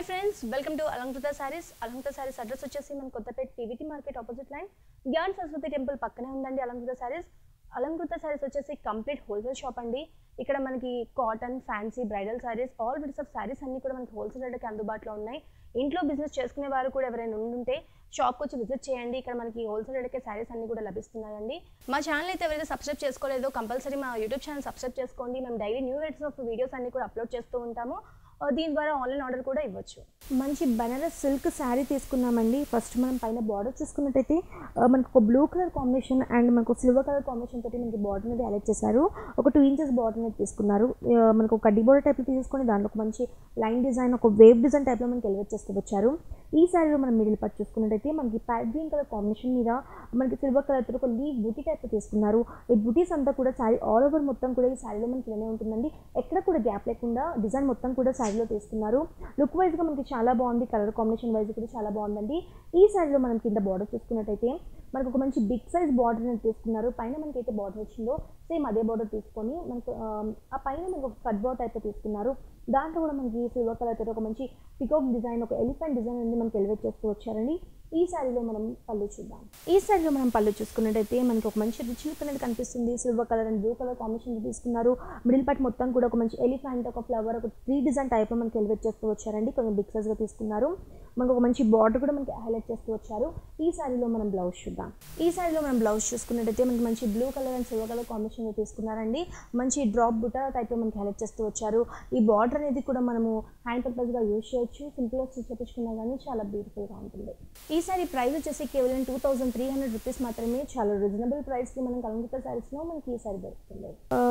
hi friends welcome to Alankrita sarees Alankrita sarees address వచ్చేసి మన Kothapeta PVT market opposite line Gyan Saraswati temple పక్కనే ఉందండి అలంకృత సారీస్ అలంకృత సారీస్ వచ్చేసి కంప్లీట్ హోల్సేల్ షాప్ అండి ఇక్కడ మనకి cotton fancy bridal sarees all bits of sarees అన్ని కూడా మనకి హోల్సేల్ రేట్కి అందుబాటులో ఉన్నాయి ఇంట్లో బిజినెస్ చేసుకునే వారు కూడా ఎవరైనా ఉండుంటే షాప్కి వచ్చి విజిట్ చేయండి ఇక్కడ మనకి హోల్సేల్ రేట్కే సారీస్ అన్ని కూడా లభిస్తున్నాయండి మా ఛానల్ అయితే ఎవరైతే సబ్స్క్రైబ్ చేసుకోలేదో కంపల్సరీ మా యూట్యూబ్ ఛానల్ సబ్స్క్రైబ్ చేసుకోండి మేము daily new rates of videos అన్ని కూడా అప్లోడ్ చేస్తూ ఉంటాము ఆ, దీని ద్వారా ఆన్లైన్ ఆర్డర్ కూడా ఇవ్వచ్చు మంచి బనారస్ సిల్క్ శారీ తీసుకున్నామండి ఫస్ట్ మనం పైన బార్డర్ చూసుకున్నట్టయితే ఆ, మనకు ఒక బ్లూ కలర్ కాంబినేషన్ అండ్ మనకు సిల్వర్ కలర్ కాంబినేషన్ తోటి మనకి బార్డర్ అనేది అలెక్ట్ చేశారు ఒక టూ ఇంచెస్ బార్డర్ అనేది తీసుకున్నారు ఆ, మనకు ఒక కడ్డీ బార్డర్ టైప్లో తీసుకొని దాంట్లో ఒక మంచి లైన్ డిజైన్ ఒక వేవ్ డిజైన్ టైప్లో మనకి ఎలివేట్ చేస్తూ వచ్చారు ఈ శారీలో మనం మిడిల్ పార్ట్ చూసుకున్నట్టయితే మనకి ప్యాట్ గ్రీన్ కలర్ కాంబినేషన్ మీద మనకి సిల్వర్ కలర్ తో ఒక లీవ్ బూటీ టైప్ తీసుకున్నారు ఈ బూటీస్ అంతా కూడా శారీ ఆల్ ఓవర్ మొత్తం కూడా ఈ శారీలో మనకి ఇలానే ఉంటుందండి ఎక్కడ కూడా గ్యాప్ లేకుండా డిజైన్ మొత్తం కూడా శారీలో తీసుకున్నారు లుక్ వైజ్గా మనకి చాలా బాగుంది కలర్ కాంబినేషన్ వైజ్ కూడా చాలా బాగుందండి ఈ శారీలో మనం కింద బార్డర్ చూసుకున్నట్టయితే మనకు ఒక మంచి బిగ్ సైజ్ బార్డర్ అనేది తీసుకున్నారు పైన మనకి అయితే బార్డర్ వచ్చిందో సేమ్ అదే బార్డర్ తీసుకొని మనకు ఆ, ఆ పైన మనకు ఒక కట్ బార్డర్ టైప్ తీసుకున్నారు దాంట్లో కూడా మనకి సిల్వర్ కలర్ తోటి ఒక మంచి పికాక్ డిజైన్ ఒక ఎలిఫెంట్ డిజైన్ అనేది మనకి ఎలివేట్ చేస్తూ వచ్చారండి ఈ శారీలో మనం పళ్ళు చూద్దాం ఈ శారీలో మనం పళ్ళు చూసుకున్నట్టయితే మనకి ఒక మంచి రిచ్ లుక్ అనేది కనిపిస్తుంది silver colour and blue colour combination తీసుకున్నారు మిడిల్ పార్ట్ మొత్తం కూడా ఒక మంచి ఎలిఫెంట్ ఒక ఫ్లవర్ ఒక ట్రీ డిజైన్ టైప్లో మనకి ఎలివేట్ చేస్తూ వచ్చారండి కొంచెం బిగ్ సైజ్గా తీసుకున్నారు మనకు ఒక మంచి బార్డర్ కూడా మనకి హైలైట్ చేస్తూ వచ్చారు ఈ శారీలో మనం బ్లౌజ్ చూద్దాం ఈ శారీలో మనం బ్లౌజ్ చూసుకున్నట్టయితే మనకి మంచి blue colour and silver colour combination తీసుకున్నారండి మంచి డ్రాప్ బుట్ట టైప్లో మనకి హైలైట్ చేస్తూ వచ్చారు ఈ బార్డర్ అనేది కూడా మనము హ్యాండ్ పర్పస్గా యూజ్ చేయొచ్చు సింపుల్గా స్టిచ్ చేపించుకున్నా కానీ చాలా బ్యూటిఫుల్గా ఉంటుంది ఈ సారీ ప్రైస్ వచ్చేసి కేవలం two thousand three hundred rupees మాత్రమే చాలా రీజనబుల్ ప్రైస్కి మనం కలంకిత శారీస్లో మనకి ఈ సారీ దొరుకుతుంది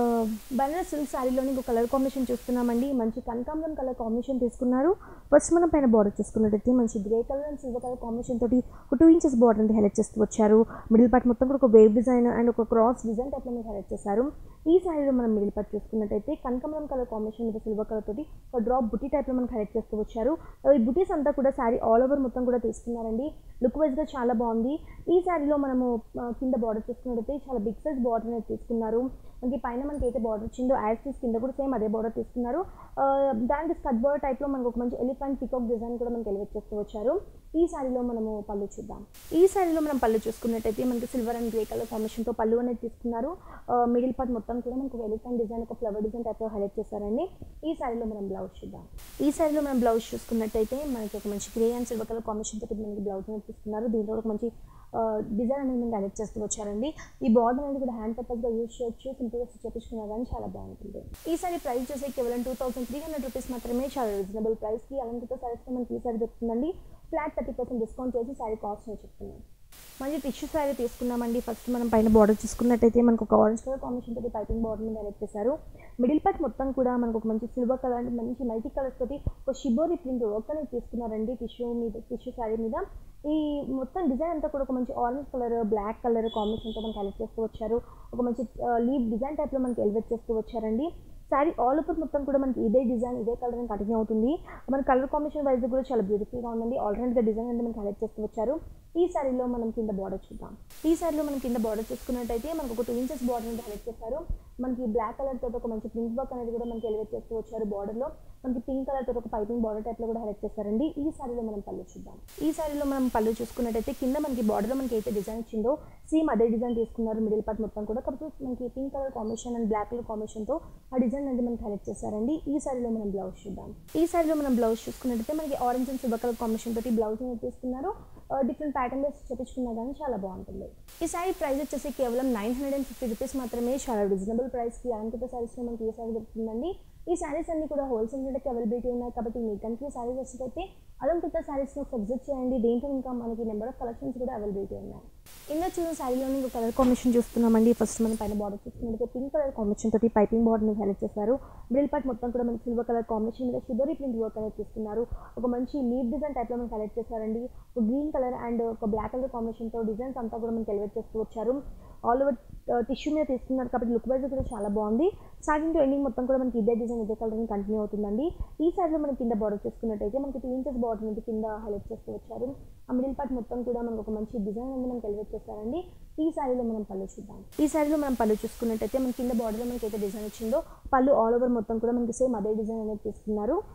బనారస్ సిల్క్ శారీలోని ఇంకో కలర్ కాంబినేషన్ చూస్తున్నామండి మంచి కనకాంబరం కలర్ కాంబినేషన్ తీసుకున్నారు ఫస్ట్ మనం పైన బార్డర్ చూసుకున్నట్టయితే మంచి grey colour and silver colour combination తోటి ఒక టూ ఇంచెస్ బార్డర్ అనేది హైలైట్ చేస్తూ వచ్చారు మిడిల్ పార్ట్ మొత్తం కూడా ఒక వేవ్ డిజైన్ అండ్ ఒక క్రాస్ డిజైన్ టైప్లో మీరు హైలైట్ చేశారు ఈ శారీలో మనం మిడిల్ పార్ట్ చూసుకున్నట్టయితే కనకాంబరం కలర్ కాంబినేషన్ మీద సిల్వర్ కలర్ తోటి ఒక డ్రాప్ బుట్టి టైప్లో మనకి హైలైట్ చేస్తూ వచ్చారు ఈ బుటీస్ అంతా కూడా శారీ ఆల్ ఓవర్ మొత్తం కూడా తీసుకున్నారండి లుక్ వైజ్గా చాలా బాగుంది ఈ శారీలో మనము ఆ, కింద బార్డర్ చూసుకున్నట్టయితే చాలా బిగ్ సైజ్ బార్డర్ అనేది తీసుకున్నారు మనకి పైన మనకి అయితే బార్డర్ వచ్చిందో యాజ్ తీసి కింద కూడా సేమ్ అదే బార్డర్ తీసుకున్నారు ఆ, దానికి స్కట్ బార్డర్ టైప్లో మనకు ఒక మంచి ఎలిఫెంట్ పికాక్ డిజైన్ కూడా మనకి ఎలివేట్ చేస్తూ వచ్చారు ఈ శారీలో మనము పళ్ళు చూద్దాం ఈ శారీలో మనం పళ్ళు చూసుకున్నట్టయితే మనకి సిల్వర్ అండ్ గ్రే కలర్ కాంబినేషన్తో పళ్ళు అనేది తీసుకున్నారు మిడిల్ పార్ట్ మొత్తం కూడా మనకు ఒక ఎలిఫెంట్ డిజైన్ ఒక ఫ్లవర్ డిజైన్ టైప్లో హైలైట్ చేశారండి ఈ శారీలో మనం బ్లౌజ్ చూద్దాం ఈ శారీలో మనం బ్లౌజ్ చూసుకున్నట్టయితే మనకి ఒక మంచి grey and silver colour combination తోటి మనకి బ్లౌజ్ అనేది తీసుకున్నారు దీంట్లో ఒక మంచి డిజైన్ అనేది మనకి హైలైట్ చేస్తూ వచ్చారండి ఈ బార్డర్ అనేది కూడా హ్యాండ్ పర్పస్గా యూజ్ చేయొచ్చు సింపుల్గా స్టిచ్ చేపించుకున్నా కానీ చాలా బాగుంటుంది ఈ సారీ ప్రైస్ చేసి కేవలం two thousand three hundred rupees మాత్రమే చాలా రీజనబుల్ ప్రైస్కి అలంకృత సారీస్తో మనకి ఈ సారీ దొరుకుతుందండి ఫ్లాట్ థర్టీ పర్సెంట్ డిస్కౌంట్ చేసి సారీ కాస్ట్ నేను చెప్తున్నాను మంచి టిష్యూ శారీ తీసుకున్నామండి ఫస్ట్ మనం పైన బార్డర్ చూసుకున్నట్టయితే మనకు ఒక ఆరెంజ్ కలర్ కాంబినేషన్ తోటి పైపింగ్ బార్డర్ మీద హైలైట్ చేశారు మిడిల్ పార్ట్ మొత్తం కూడా మనకు ఒక మంచి సిల్వర్ కలర్ అంటే మంచి మల్టీ కలర్స్ తోటి ఒక షిబోరి ప్రింట్ వర్క్ అనేది తీసుకున్నారండి టిష్యూ మీద టిష్యూ శారీ మీద ఈ మొత్తం డిజైన్ అంతా కూడా ఒక మంచి ఆరెంజ్ కలర్ బ్లాక్ కలర్ కాంబినేషన్తో మనకి హైలైట్ చేస్తూ వచ్చారు ఒక మంచి లీవ్ డిజైన్ టైప్లో మనకి ఎలివేట్ చేస్తూ వచ్చారండి శారీ ఆల్ ఓవర్ మొత్తం కూడా మనకి ఇదే డిజైన్ ఇదే కలర్ అని కంటిన్యూ అవుతుంది మన కలర్ కాంబినేషన్ వైజ్ కూడా చాలా బ్యూటిఫుల్గా ఉందండి ఆల్రెడీగా డిజైన్ అనేది మనకి హైలైట్ చేస్తూ వచ్చారు ఈ శారీలో మనం కింద బార్డర్ చూద్దాం ఈ శారీలో మనం కింద బార్డర్ చూసుకున్నట్టయితే మనకు ఒక టూ ఇంచెస్ బార్డర్ అనేది హైలైట్ చేశారు మనకి బ్లాక్ కలర్ తోటి ఒక మంచి ప్రింట్ వర్క్ అనేది కూడా మనకి ఎలివేట్ చేస్తూ వచ్చారు బార్డర్లో మనకి పింక్ కలర్ తోటి ఒక పైపింగ్ బార్డర్ టైప్లో కూడా హైలైట్ చేశారండి ఈ శారీలో మనం పళ్ళు చూద్దాం ఈ శారీలో మనం పళ్ళు చూసుకున్నట్టయితే కింద మనకి బార్డర్లో మనకి అయితే డిజైన్ ఇచ్చిందో సేమ్ అదే డిజైన్ తీసుకున్నారు మిడిల్ పార్ట్ మొత్తం కూడా కాకపోతే మనకి pink colour combination and black colour కాంబినేషన్తో ఆ డిజైన్ అనేది మనకి హైలైట్ చేశారండి ఈ శారీలో మనం బ్లౌజ్ చూద్దాం ఈ శారీలో మనం బ్లౌజ్ చూసుకున్నట్టయితే మనకి orange and silver colour combination తోటి బ్లౌజ్ అనేది తీసుకున్నారు డిఫరెంట్ ప్యాటర్న్ వేసి చేపించుకున్నా కానీ చాలా బాగుంటుంది ఈ శారీ ప్రైస్ వచ్చేసి కేవలం nine hundred and fifty rupees మాత్రమే చాలా రీజనబుల్ ప్రైస్కి అలంకృత శారీస్లో మనకి ఈ శారీ దొరుకుతుందండి ఈ శారీస్ అన్ని కూడా హోల్సేల్ రేట్కి అవైలబిలిటీ ఉన్నాయి కాబట్టి మీ కంట్రీ శారీస్ వచ్చినట్టయితే అలంకృత శారీస్ని ఒకసారి విజిట్ చేయండి దీంట్లో ఇంకా మనకి నెంబర్ ఆఫ్ కలెక్షన్స్ కూడా అవైలబిలిటీ ఉన్నాయి ఇందులో చూసిన శారీలోని ఒక కలర్ కాంబినేషన్ చూస్తున్నామండి ఫస్ట్ మనం పైన బార్డర్ చూసుకున్నట్లయితే పింక్ కలర్ కాంబినేషన్ తోటి పైపింగ్ బార్డర్ మీద హైలైట్ చేశారు మిడిల్ పార్ట్ మొత్తం కూడా మనకి సిల్వర్ కలర్ కాంబినేషన్ మీద షుగరీ ప్రింట్ వర్క్ అనేది తీసుకున్నారు ఒక మంచి లీవ్ డిజైన్ టైప్లో మనకి హైలైట్ చేశారండి ఒక గ్రీన్ కలర్ అండ్ ఒక బ్లాక్ కలర్ కాంబినేషన్తో డిజైన్స్ అంతా కూడా మనకి ఎలివేట్ చేస్తూ వచ్చారు ఆల్ ఓవర్ టిష్యూ మీద తీసుకున్నారు కాబట్టి లుక్ వైజ్ కూడా చాలా బాగుంది స్టార్టింగ్ టు ఎండింగ్ మొత్తం కూడా మనకి ఇదే డిజైన్ ఇదే కలర్ కంటిన్యూ అవుతుందండి ఈ సైడ్లో మనకి కింద బార్డర్ చూసుకున్నట్టయితే మనకి టూ ఇంచెస్ బార్డర్ అనేది కింద హైలైట్ చేస్తూ వచ్చారు ఆ మిడిల్ పార్ట్ మొత్తం కూడా మనకు ఒక మంచి డిజైన్ అనేది మనకి ఎలివేట్ చేస్తారండి ఈ శారీలో మనం పళ్ళు చూద్దాం ఈ శారీలో మనం పళ్ళు చూసుకున్నట్టయితే మన కింద బార్డర్లో మనకి అయితే డిజైన్ వచ్చిందో పళ్ళు ఆల్ ఓవర్ మొత్తం కూడా మనకి సేమ్ అదే డిజైన్ అనేది తీసుకున్నారు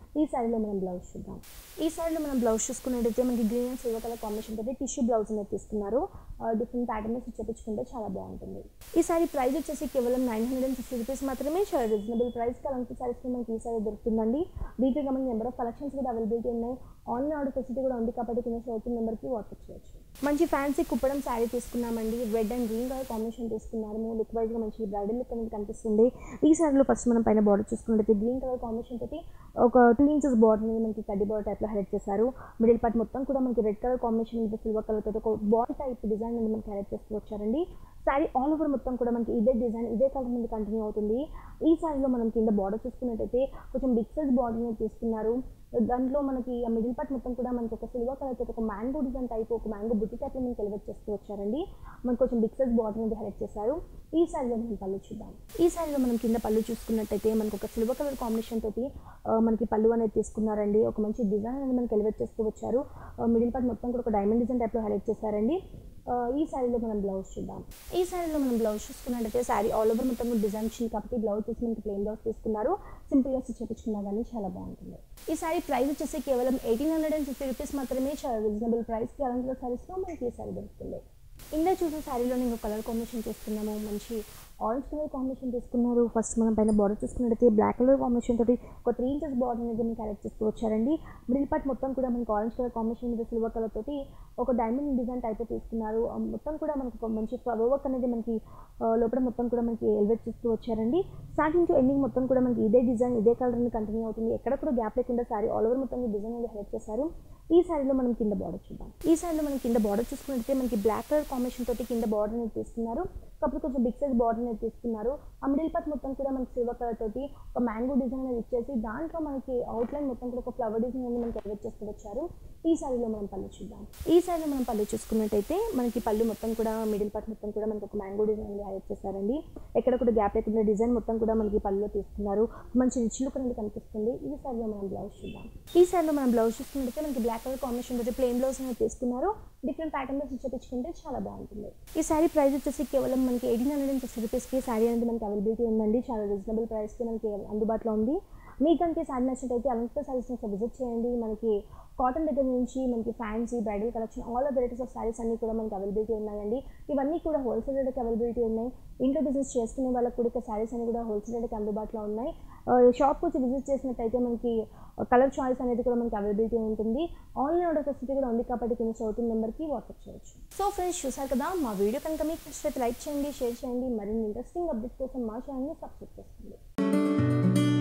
ఈ శారీలో మనం బ్లౌజ్ చూద్దాం ఈ శారీలో మనం బ్లౌజ్ చూసుకున్నట్టయితే మనకి green and silver colour combination తోటి టిష్యూ బ్లౌజ్ అనేది తీసుకున్నారు డిఫరెంట్ ప్యాటర్న్స్ చెప్పించుకుంటే చాలా బాగుంటుంది ఈ సారీ ప్రైస్ వచ్చేసి కేవలం nine hundred and fifty rupees మాత్రమే చాలా రీజనబుల్ ప్రైస్కి అలాంటి సారీస్ మనకి ఈ సారీ దొరుకుతుందండి దీంట్లో మనకి నెంబర్ ఆఫ్ కలెక్షన్స్ కూడా అవైలబిలిటీ ఉన్నాయి ఆన్లైన్ ఆర్డర్ ఫెసిలిటీ కూడా ఉంది కాబట్టి కింద షోరూమ్ నెంబర్కి వాట్సాప్ చేయొచ్చు మంచి ఫ్యాన్సీ కుప్పడం శారీ తీసుకున్నామండి red and green colour combination తీసుకున్నారు లుక్ వైజ్గా మంచి బ్రైడల్ లుక్ అనేది కనిపిస్తుంది ఈ శారీలో ఫస్ట్ మనం పైన బార్డర్ చూసుకున్నట్టయితే గ్రీన్ కలర్ కాంబినేషన్ తోటి ఒక టూ ఇంచెస్ బార్డర్ అనేది మనకి కడ్డీ బార్డర్ టైప్లో హైలైట్ చేశారు మిడిల్ పార్ట్ మొత్తం కూడా మనకి రెడ్ కలర్ కాంబినేషన్ మీద సిల్వర్ కలర్ తోటి ఒక బాల్ టైప్ డిజైన్ అనేది మనకి హైలైట్ చేస్తూ వచ్చారండి శారీ ఆల్ ఓవర్ మొత్తం కూడా మనకి ఇదే డిజైన్ ఇదే కలర్ మీద కంటిన్యూ అవుతుంది ఈ శారీలో మనం కింద బార్డర్ చూసుకున్నట్టయితే కొంచెం బిగ్ సైజ్ బార్డర్ అనేది తీసుకున్నారు దాంట్లో మనకి ఆ మిడిల్ పార్ట్ మొత్తం కూడా మనకి ఒక సిల్వర్ కలర్ తోటి ఒక మ్యాంగో డిజైన్ టైప్ ఒక మ్యాంగో బుట్టి టైప్లో మనకి ఎలివేట్ చేస్తూ వచ్చారండి మనకు కొంచెం బిగ్ సైజ్ బార్డర్ అనేది హైలైట్ చేశారు ఈ శారీలో మనం పళ్ళు చూద్దాం ఈ శారీలో మనం కింద పళ్ళు చూసుకున్నట్టయితే మనకు ఒక సిల్వర్ కలర్ కాంబినేషన్ తోటి ఆ, మనకి పళ్ళు అనేది తీసుకున్నారండి ఒక మంచి డిజైన్ అనేది మనకి ఎలివేట్ చేస్తూ వచ్చారు మిడిల్ పార్ట్ మొత్తం కూడా ఒక డైమండ్ డిజైన్ టైప్లో హైలైట్ చేశారండి ఆ, ఈ శారీలో మనం బ్లౌజ్ చూద్దాం ఈ శారీలో మనం బ్లౌజ్ చూసుకున్నట్టయితే శారీ ఆల్ ఓవర్ మొత్తం డిజైన్ వచ్చింది కాబట్టి బ్లౌజ్ వచ్చి మనకి ప్లెయిన్ బ్లౌజ్ తీసుకున్నారు సింపుల్గా స్టిచ్ చేయించుకున్నా కానీ చాలా బాగుంటుంది ఈ శారీ ప్రైస్ వచ్చేసి కేవలం eighteen hundred and fifty rupees మాత్రమే చాలా రీజనబుల్ ప్రైస్కి అలాంటి శారీస్లో మనకి ఈ శారీ దొరుకుతుంది ఇందా చూసిన శారీలో నేను కలర్ కాంబినేషన్ చూస్తున్నాము మంచి ఆరెంజ్ కలర్ కాంబినేషన్ తీసుకున్నారు ఫస్ట్ మనం పైన బార్డర్ చూసుకున్నట్టయితే బ్లాక్ కలర్ కాంబినేషన్ తోటి ఒక త్రీ ఇంచెస్ బార్డర్ అనేది మనకి క్యారెక్ట్ చేస్తూ వచ్చారండి మిడిల్ పార్ట్ మొత్తం కూడా మనకి ఆరెంజ్ కలర్ కాంబినేషన్ మీద సిల్వర్ కలర్ తోటి ఒక డైమండ్ డిజైన్ టైప్ తీసుకున్నారు ఆ మొత్తం కూడా మనకి ఒక మంచి ఫ్లవర్ వర్క్ అనేది మనకి ఆ, లోపల మొత్తం కూడా మనకి ఎలివేట్ చేస్తూ వచ్చారండి స్టార్టింగ్ టు ఎండింగ్ మొత్తం కూడా మనకి ఇదే డిజైన్ ఇదే కలర్ అనేది కంటిన్యూ అవుతుంది ఎక్కడ కూడా గ్యాప్ లేకుండా శారీ ఆల్ ఓవర్ మొత్తం డిజైన్ అనేది హెల్ప్ చేశారు ఈ శారీలో మనం కింద బార్డర్ చూద్దాం ఈ శారీలో మనం కింద బార్డర్ చూసుకున్నట్లయితే మనకి బ్లాక్ కలర్ కాంబినేషన్ తోటి కింద బార్డర్ అనేది తీసుకున్నారు కాకపోతే కొంచెం బిగ్ సైజ్ బార్డర్ అనేది తీసుకున్నారు ఆ మిడిల్ పార్ట్ మొత్తం కూడా మనకి సిల్వర్ కలర్ తోటి ఒక మ్యాంగో డిజైన్ అనేది ఇచ్చేసి దాంట్లో మనకి అవుట్లైన్ మొత్తం కూడా ఒక ఫ్లవర్ డిజైన్ అనేది మనకి ఎలివేట్ చేస్తూ వచ్చారు ఈ శారీలో మనం పళ్ళు చూద్దాం ఈ శారీలో మనం పళ్ళు చూసుకున్నట్టయితే మనకి పళ్ళు మొత్తం కూడా మిడిల్ పార్ట్ మొత్తం కూడా మనకి ఒక మ్యాంగో డిజైన్ అనేది హైలైట్ చేశారండి ఎక్కడ కూడా గ్యాప్ లేకుండా డిజైన్ మొత్తం కూడా మనకి పళ్ళులో తీసుకున్నారు మంచి రిచ్ లుక్ అనేది కనిపిస్తుంది ఈ శారీలో మనం బ్లౌజ్ చూద్దాం ఈ శారీలో మనం బ్లౌజ్ చూసుకున్నట్టయితే మనకి బ్లాక్ కలర్ కాంబినేషన్ తోటి ప్లెయిన్ బ్లౌజ్ అనేది తీసుకున్నారు డిఫరెంట్ ప్యాటర్న్లో స్టిచ్ చేయించుకుంటే చాలా బాగుంటుంది ఈ శారీ ప్రైస్ వచ్చేసి కేవలం మనకి ఎయిటీన్ హండ్రెడ్ అండ్ ఫిఫ్టీ రూపీస్కి శారీ అనేది మనకి అవైలబిలిటీ ఉందండి చాలా రీజనబుల్ ప్రైస్కి మనకి అందుబాటులో ఉంది మీకు కనుక శారీ నచ్చినట్టయితే అలంకృత శారీస్ని ఒకసారి విజిట్ చేయండి మనకి కాటన్ దగ్గర నుంచి మనకి fancy bridal collection all of varieties of saris అన్ని కూడా మనకి అవైలబిలిటీ ఉన్నాయండి ఇవన్నీ కూడా హోల్సేల్ రేట్కి అవైలబిలిటీ ఉన్నాయి ఇంట్లో బిజినెస్ చేసుకునే వాళ్ళకి కూడా ఇక శారీస్ అన్ని కూడా హోల్సేల్ రేట్కి అందుబాటులో ఉన్నాయి షాప్కి వచ్చి విజిట్ చేసినట్టయితే మనకి కలర్ చాయిస్ అనేది కూడా మనకి అవైలబిలిటీ ఉంటుంది ఆన్లైన్ ఆర్డర్ ఫెసిలిటీ కూడా ఉంది కాబట్టి కింద చదువుతున్న నెంబర్కి వాట్సాప్ చేయొచ్చు సో ఫ్రెండ్స్ చూసారు కదా మా వీడియో కనుక మీకు నచ్చితే లైక్ చేయండి షేర్ చేయండి మరిన్ని ఇంట్రెస్టింగ్ అప్డేట్స్ కోసం మా ఛానల్ని సబ్స్క్రైబ్ చేసుకోండి